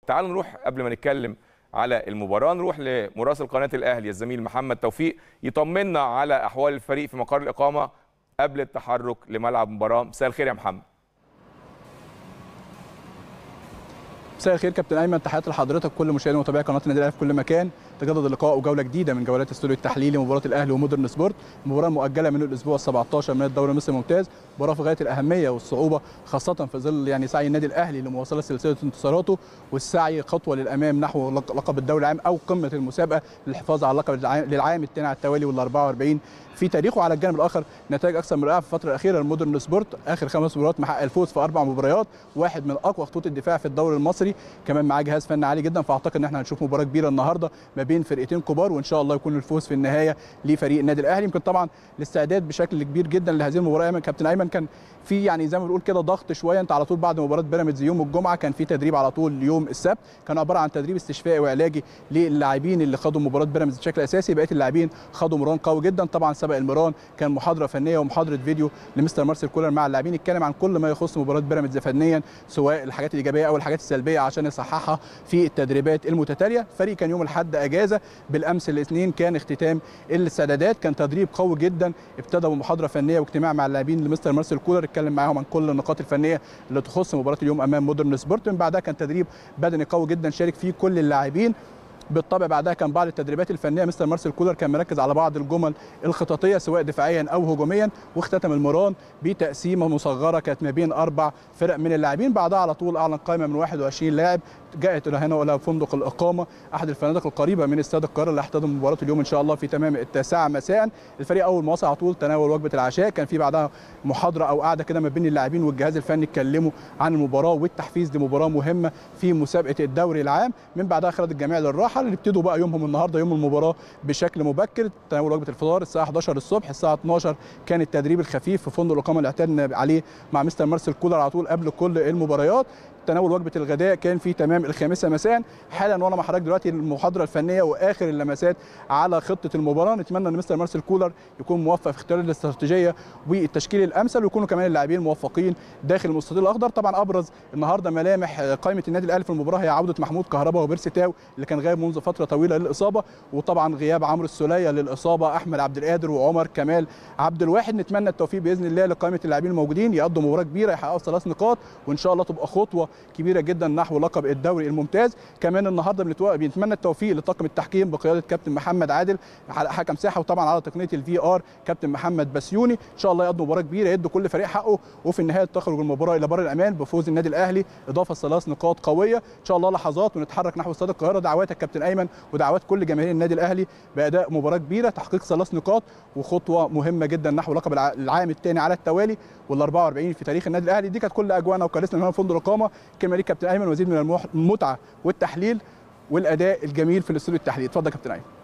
تعالوا نروح قبل ما نتكلم على المباراه نروح لمراسل قناه الاهلي الزميل محمد توفيق يطمنا على احوال الفريق في مقر الاقامه قبل التحرك لملعب المباراه مساء الخير يا محمد مساء الخير كابتن ايمن تحياتي لحضرتك كل مشاهدي ومتابعي قناه النادي الاهلي في كل مكان تجدد اللقاء وجوله جديده من جولات الاستوديو التحليلي مباراه الاهلي ومودرن سبورت مباراه مؤجله من الاسبوع 17 من الدوري المصري الممتاز مباراه في غايه الاهميه والصعوبه خاصه في ظل يعني سعي النادي الاهلي لمواصله سلسله انتصاراته والسعي خطوه للامام نحو لقب الدوري العام او قمه المسابقه للحفاظ على اللقب للعام الثاني على التوالي وال 44 في تاريخه على الجانب الاخر نتائج اكثر من رائعه في الفتره الاخيره المودرن سبورت اخر خمس مباريات محقق الفوز في اربع مباريات واحد من اقوى خطوط الدفاع في الدوري المصري كمان معاه جهاز فني عالي جدا فاعتقد ان احنا هنشوف مباراه كبيره النهارده ما بين فرقتين كبار وان شاء الله يكون الفوز في النهايه لفريق النادي الاهلي يمكن طبعا الاستعداد بشكل كبير جدا لهذه المباراه ايمن كابتن ايمن كان في يعني زي ما بنقول كده ضغط شويه انت على طول بعد مباراه بيراميدز يوم الجمعه كان في تدريب على طول يوم السبت كان عباره عن تدريب استشفائي وعلاجي للاعبين اللي خدوا مباراه بيراميدز بشكل اساسي بقيه اللاعبين خدوا مران قوي جدا طبعا سبق المران كان محاضره فنيه ومحاضره فيديو لمستر مارسيل كولر مع اللاعبين اتكلم عن كل ما يخص مباراه بيراميدز فنيا سواء الحاجات الايجابيه او الحاجات السلبيه عشان يصححها في التدريبات المتتاليه فريق كان يوم الاحد اجازه بالامس الاثنين كان اختتام الاستعدادات كان تدريب قوي جدا ابتدى بمحاضره فنيه واجتماع مع اللاعبين لمستر مارسيل كولر اتكلم معاهم عن كل النقاط الفنيه اللي تخص مباراه اليوم امام مودرن سبورت من بعدها كان تدريب بدني قوي جدا شارك فيه كل اللاعبين بالطبع بعدها كان بعض التدريبات الفنيه مستر مارسيل كولر كان مركز على بعض الجمل الخططيه سواء دفاعيا او هجوميا واختتم المران بتقسيمه مصغره كانت ما بين اربع فرق من اللاعبين بعدها على طول اعلن قائمه من 21 لاعب جاءت الى هنا والى فندق الاقامه احد الفنادق القريبه من استاد القاهره اللي هيحتضن مباراه اليوم ان شاء الله في تمام التاسعه مساء الفريق اول ما وصل على طول تناول وجبه العشاء كان في بعدها محاضره او قعده كده ما بين اللاعبين والجهاز الفني اتكلموا عن المباراه والتحفيز لمباراه مهمه في مسابقه الدوري العام من بعدها خرج الجميع للراحه اللي ابتدوا بقى يومهم النهارده يوم المباراه بشكل مبكر تناول وجبه الفطار الساعه 11 الصبح الساعه 12 كان التدريب الخفيف في فندق الاقامه اللي اعتدنا عليه مع مستر مارسيل كولر على طول قبل كل المباريات تناول وجبه الغداء كان في تمام الخامسه مساء حالا وانا مع حضرتك دلوقتي المحاضره الفنيه واخر اللمسات على خطه المباراه نتمنى ان مستر مارسيل كولر يكون موفق في اختيار الاستراتيجيه والتشكيل الامثل ويكونوا كمان اللاعبين موفقين داخل المستطيل الاخضر طبعا ابرز النهارده ملامح قائمه النادي الاهلي في المباراه هي عوده محمود كهربا وبيرسي تاو اللي كان غايب منذ فتره طويله للاصابه وطبعا غياب عمرو السوليه للاصابه احمد عبد القادر وعمر كمال عبد الواحد نتمنى التوفيق باذن الله لقائمه اللاعبين الموجودين يقضوا مباراه كبيره يحققوا ثلاث نقاط وان شاء الله تبقى خطوه كبيره جدا نحو لقب الدوري الممتاز كمان النهارده بنتمنى التوفيق لطاقم التحكيم بقياده كابتن محمد عادل حكم ساحه وطبعا على تقنيه الفي ار كابتن محمد بسيوني ان شاء الله يقضوا مباراه كبيره يدوا كل فريق حقه وفي النهايه تخرج المباراه الى بر الامان بفوز النادي الاهلي اضافه ثلاث نقاط قويه ان شاء الله لحظات ونتحرك نحو استاد القاهره دعواتك كابتن ايمن ودعوات كل جماهير النادي الاهلي باداء مباراه كبيره تحقيق ثلاث نقاط وخطوه مهمه جدا نحو لقب العام الثاني على التوالي وال 44 في تاريخ النادي الاهلي دي كانت كل اجواءنا وكالسنا هنا فندق الاقامه كلمه ليك كابتن ايمن وزيد من المتعه والتحليل والاداء الجميل في الاستوديو التحليل اتفضل كابتن ايمن